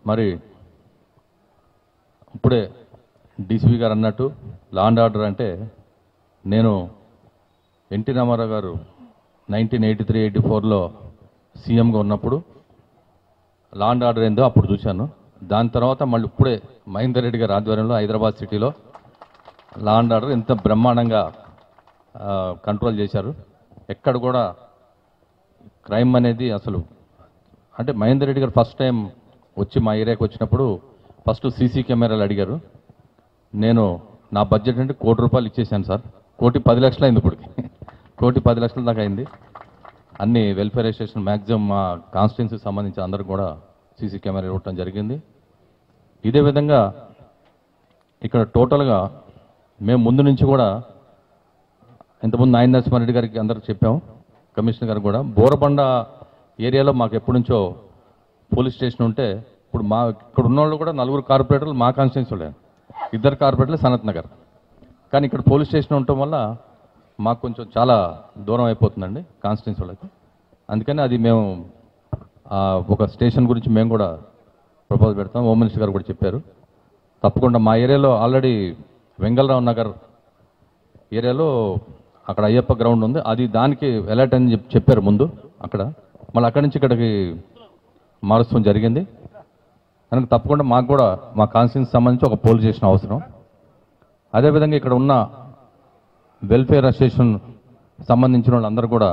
మరి ఇప్పుడే డీసీపీ గారు అన్నట్టు లా అండ్ ఆర్డర్ అంటే నేను ఎన్టీ రామారావు గారు నైన్టీన్ ఎయిటీ త్రీ ఎయిటీ ఫోర్లో సీఎంగా ఉన్నప్పుడు లా అండ్ ఆర్డర్ ఏందో అప్పుడు చూశాను దాని తర్వాత మళ్ళీ ఇప్పుడే మహేందర్ రెడ్డి గారి ఆధ్వర్యంలో హైదరాబాద్ సిటీలో లా అండ్ ఆర్డర్ ఎంత బ్రహ్మాండంగా ఆ, కంట్రోల్ చేశారు ఎక్కడ కూడా క్రైమ్ అనేది అసలు అంటే మహేందర్ రెడ్డి గారు ఫస్ట్ టైం వచ్చి మా ఏరియాకి వచ్చినప్పుడు ఫస్ట్ సీసీ కెమెరాలు అడిగారు నేను నా బడ్జెట్ అంటే కోటి రూపాయలు ఇచ్చేసాను సార్ కోటి పది లక్షలు అయింది ఇప్పటికి కోటి పది లక్షల దాకా అయింది అన్ని వెల్ఫేర్ అసోసియేషన్ మ్యాక్సిమం మా కాన్స్టిట్యున్సీకి సంబంధించి అందరూ కూడా సీసీ కెమెరా ఇవ్వటం జరిగింది ఇదే విధంగా ఇక్కడ టోటల్గా మేము ముందు నుంచి కూడా ఇంతకుముందు నాయన నరసింహారెడ్డి గారికి అందరికి చెప్పాం కమిషనర్ గారు కూడా బోరబండ ఏరియాలో మాకు ఎప్పటి నుంచో పోలీస్ స్టేషన్ ఉంటే ఇప్పుడు మా ఇక్కడ ఉన్న వాళ్ళు కూడా నలుగురు కార్పొరేటర్లు మా కాన్స్టిట్యున్సీలే ఇద్దరు కార్పొరేటర్లు సనత్ నగర్ కానీ ఇక్కడ పోలీస్ స్టేషన్ ఉండటం వల్ల మాకు కొంచెం చాలా దూరం అయిపోతుందండి కాన్స్టిట్యున్సీ వాళ్ళకి అందుకని అది మేము ఆ, ఒక స్టేషన్ గురించి మేము కూడా ప్రపోజ్ పెడతాం హోమ్ మినిస్టర్ గారు కూడా చెప్పారు తప్పకుండా మా ఏరియాలో ఆల్రెడీ వెంగళరావు నగర్ ఏరియాలో అక్కడ అయ్యప్ప గ్రౌండ్ ఉంది అది దానికి ఎలర్ట్ అని చెప్పి చెప్పారు ముందు అక్కడ మళ్ళీ అక్కడి నుంచి ఇక్కడికి మారుస్తాం జరిగింది కనుక తప్పకుండా మాకు కూడా మా కాన్స్టిట్యూన్సీ సంబంధించి ఒక పోలీస్ స్టేషన్ అవసరం అదేవిధంగా ఇక్కడ ఉన్న వెల్ఫేర్ అసోసియేషన్ సంబంధించిన వాళ్ళందరూ కూడా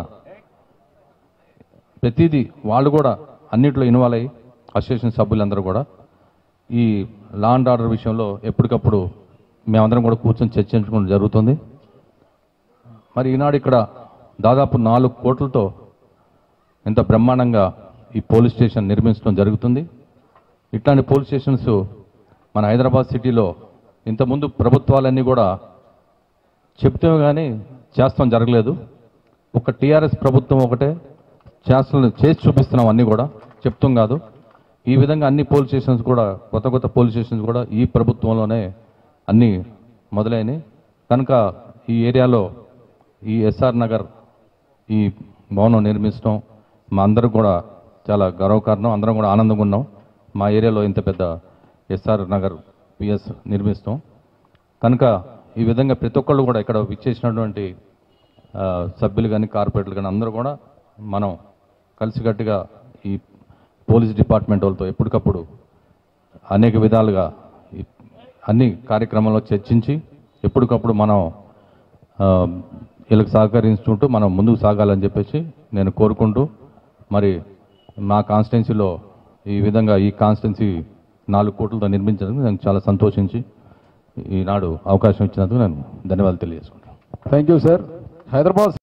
ప్రతిదీ వాళ్ళు కూడా అన్నిట్లో ఇన్వాల్వ్ అయ్యి అసోసియేషన్ సభ్యులందరూ కూడా ఈ లా అండ్ ఆర్డర్ విషయంలో ఎప్పటికప్పుడు మేమందరం కూడా కూర్చొని చర్చించుకోవడం జరుగుతుంది మరి ఈనాడు ఇక్కడ దాదాపు నాలుగు కోట్లతో ఎంత బ్రహ్మాండంగా ఈ పోలీస్ స్టేషన్ నిర్మించడం జరుగుతుంది ఇట్లాంటి పోలీస్ స్టేషన్స్ మన హైదరాబాద్ సిటీలో ఇంతకుముందు ప్రభుత్వాలన్నీ కూడా చెప్తే కానీ చేస్తాం జరగలేదు ఒక టీఆర్ఎస్ ప్రభుత్వం ఒకటే చేస్తున్న చేసి చూపిస్తున్నాం అన్నీ కూడా చెప్తాం కాదు ఈ విధంగా అన్ని పోలీస్ స్టేషన్స్ కూడా కొత్త కొత్త పోలీస్ స్టేషన్స్ కూడా ఈ ప్రభుత్వంలోనే అన్నీ మొదలైనవి కనుక ఈ ఏరియాలో ఈ ఎస్ఆర్ నగర్ ఈ భవనం నిర్మించడం మా అందరికి కూడా చాలా గర్వకారణం అందరం కూడా ఆనందంగా ఉన్నాం మా ఏరియాలో ఇంత పెద్ద ఎస్ఆర్ నగర్ పిఎస్ నిర్మిస్తాం కనుక ఈ విధంగా ప్రతి ఒక్కళ్ళు కూడా ఇక్కడ విచ్చేసినటువంటి ఆ, సభ్యులు కానీ కార్పొరేటర్లు కానీ అందరూ కూడా మనం కలిసికట్టుగా ఈ పోలీస్ డిపార్ట్మెంట్ వాళ్ళతో ఎప్పటికప్పుడు అనేక విధాలుగా ఈ అన్ని కార్యక్రమాల్లో చర్చించి ఎప్పటికప్పుడు మనం ఆ, వీళ్ళకి సహకరించుకుంటూ మనం ముందుకు సాగాలని చెప్పేసి నేను కోరుకుంటూ మరి మా కాన్స్టిట్యున్సీలో ఈ విధంగా ఈ కాన్స్టిట్యున్సీ నాలుగు కోట్లతో నిర్మించడానికి నేను చాలా సంతోషించి ఈనాడు అవకాశం ఇచ్చినందుకు నేను ధన్యవాదాలు తెలియజేసుకుంటాను థ్యాంక్ యూ సార్ హైదరాబాద్